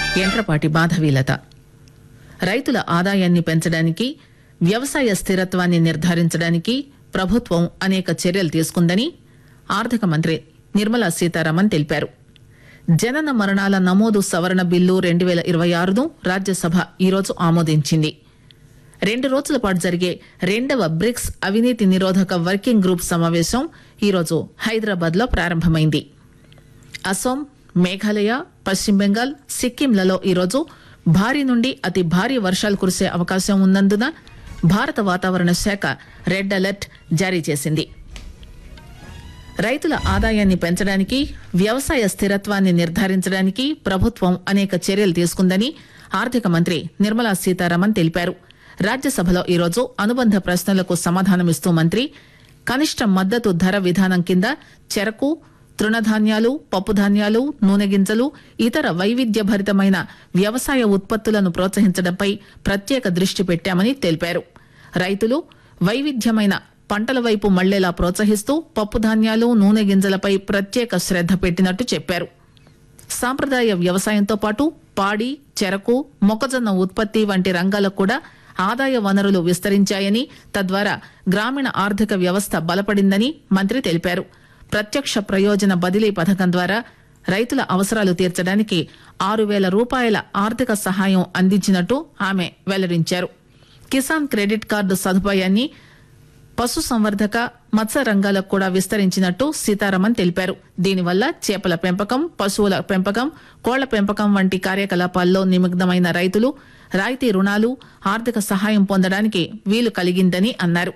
ఎంట్రపాటి మాధవీలత రైతుల ఆదాయాన్ని పెంచడానికి వ్యవసాయ స్థిరత్వాన్ని నిర్ధారించడానికి ప్రభుత్వం అనేక చర్యలు తీసుకుందని ఆర్థిక మంత్రి నిర్మలా సీతారామన్ తెలిపారు జనన మరణాల నమోదు సవరణ బిల్లు రెండు వేల ఇరవై ఆరును రాజ్యసభ ఈరోజు ఆమోదించింది రెండు రోజుల పాటు జరిగే రెండవ బ్రిక్స్ అవినీతి నిరోధక వర్కింగ్ గ్రూప్ సమావేశం ఈరోజు హైదరాబాద్ లో ప్రారంభమైంది అసోం మేఘాలయ పశ్చిమ బెంగాల్ సిక్కింలలో ఈరోజు భారీ నుండి అతి భారీ వర్షాలు కురిసే అవకాశం ఉన్నందున భారత వాతావరణ శాఖ రెడ్ అలర్ట్ జారీ చేసింది రైతుల ఆదాయాన్ని పెంచడానికి వ్యవసాయ స్థిరత్వాన్ని నిర్ధారించడానికి ప్రభుత్వం అనేక చర్యలు తీసుకుందని ఆర్థిక మంత్రి నిర్మలా సీతారామన్ తెలిపారు రాజ్యసభలో ఈరోజు అనుబంధ ప్రశ్నలకు సమాధానమిస్తూ మంత్రి కనిష్ట మద్దతు ధర విధానం కింద చెరకు తృణధాన్యాలు పప్పుధాన్యాలు నూనె గింజలు ఇతర వైవిధ్యభరితమైన వ్యవసాయ ఉత్పత్తులను ప్రోత్సహించడంపై ప్రత్యేక దృష్టి పెట్టామని తెలిపారు రైతులు వైవిధ్యమైన పంటల వైపు మళ్లేలా ప్రోత్సహిస్తూ పప్పుధాన్యాలు నూనె గింజలపై ప్రత్యేక శ్రద్ద పెట్టినట్టు చెప్పారు సాంప్రదాయ వ్యవసాయంతో పాటు పాడి చెరకు మొక్కజొన్న ఉత్పత్తి వంటి రంగాలకు కూడా ఆదాయ వనరులు విస్తరించాయని తద్వారా గ్రామీణ ఆర్థిక వ్యవస్థ బలపడిందని మంత్రి తెలిపారు ప్రత్యక్ష ప్రయోజన బదిలీ పథకం ద్వారా రైతుల అవసరాలు తీర్చడానికి ఆరు వేల రూపాయల ఆర్థిక సహాయం అందించినట్టు ఆమె వెల్లడించారు కిసాన్ క్రెడిట్ కార్డు సదుపాయాన్ని పశు సంవర్ధక మత్స్య రంగాలకు కూడా విస్తరించినట్టు సీతారామన్ తెలిపారు దీనివల్ల చేపల పెంపకం పశువుల పెంపకం కోళ్ల పెంపకం వంటి కార్యకలాపాల్లో నిమగ్నమైన రైతులు రాయితీ రుణాలు ఆర్థిక సహాయం పొందడానికి వీలు కలిగిందని అన్నారు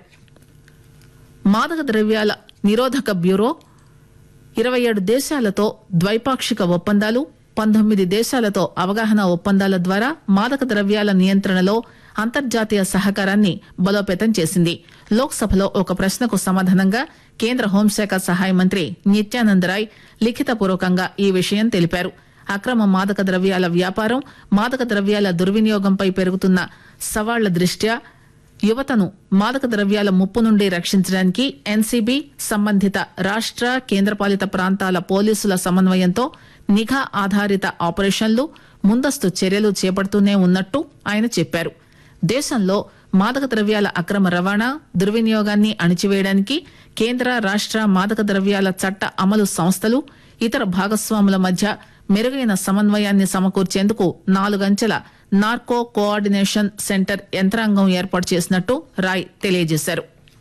మాదక ద్రవ్యాల నిరోధక బ్యూరో ఇరవై ఏడు దేశాలతో ద్వైపాక్షిక ఒప్పందాలు పంతొమ్మిది దేశాలతో అవగాహన ఒప్పందాల ద్వారా మాదక ద్రవ్యాల నియంత్రణలో అంతర్జాతీయ సహకారాన్ని బలోపేతం చేసింది లోక్సభలో ఒక ప్రశ్నకు సమాధానంగా కేంద్ర హోంశాఖ సహాయ మంత్రి నిత్యానంద్ రాయ్ లిఖితపూర్వకంగా ఈ విషయం తెలిపారు అక్రమ మాదక ద్రవ్యాల వ్యాపారం మాదక ద్రవ్యాల దుర్వినియోగంపై పెరుగుతున్న సవాళ్ల దృష్ట్యా యువతను మాదక ద్రవ్యాల ముప్పు నుండి రక్షించడానికి ఎన్సీబీ సంబంధిత రాష్ట కేంద్రపాలిత ప్రాంతాల పోలీసుల సమన్వయంతో నిఘా ఆధారిత ఆపరేషన్లు ముందస్తు చర్యలు చేపడుతూనే ఉన్నట్టు ఆయన చెప్పారు దేశంలో మాదక ద్రవ్యాల అక్రమ రవాణా దుర్వినియోగాన్ని అణిచివేయడానికి కేంద్ర రాష్ట మాదక ద్రవ్యాల చట్ట అమలు సంస్థలు ఇతర భాగస్వాముల మధ్య మెరుగైన సమన్వయాన్ని సమకూర్చేందుకు నాలుగంచెల నార్కో కోఆర్డినేషన్ సెంటర్ యంత్రాంగం ఏర్పాటు చేసినట్టు రాయ్ తెలియజేశారు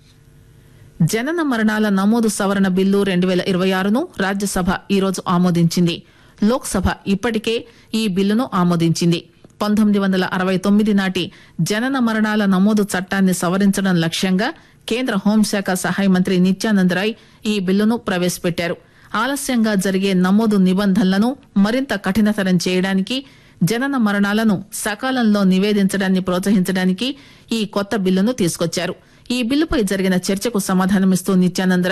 జనన మరణాల నమోదు సవరణ బిల్లు రెండు వేల ఇరవై ఆరును రాజ్యసభ ఈరోజు ఆమోదించింది లోక్సభ ఇప్పటికే ఈ బిల్లును ఆమోదించింది పంతొమ్మిది వందల అరవై తొమ్మిది నాటి జనన మరణాల నమోదు చట్టాన్ని సవరించడం లక్ష్యంగా కేంద్ర హోంశాఖ సహాయ మంత్రి నిత్యానంద్ రాయ్ ఈ బిల్లును ప్రవేశపెట్టారు ఆలస్యంగా జరిగే నమోదు నిబంధనలను మరింత కఠినతరం చేయడానికి జనన మరణాలను సకాలంలో నివేదించడాన్ని ప్రోత్సహించడానికి ఈ కొత్త బిల్లును తీసుకొచ్చారు ఈ బిల్లుపై జరిగిన చర్చకు సమాధానమిస్తూ నిత్యానంద్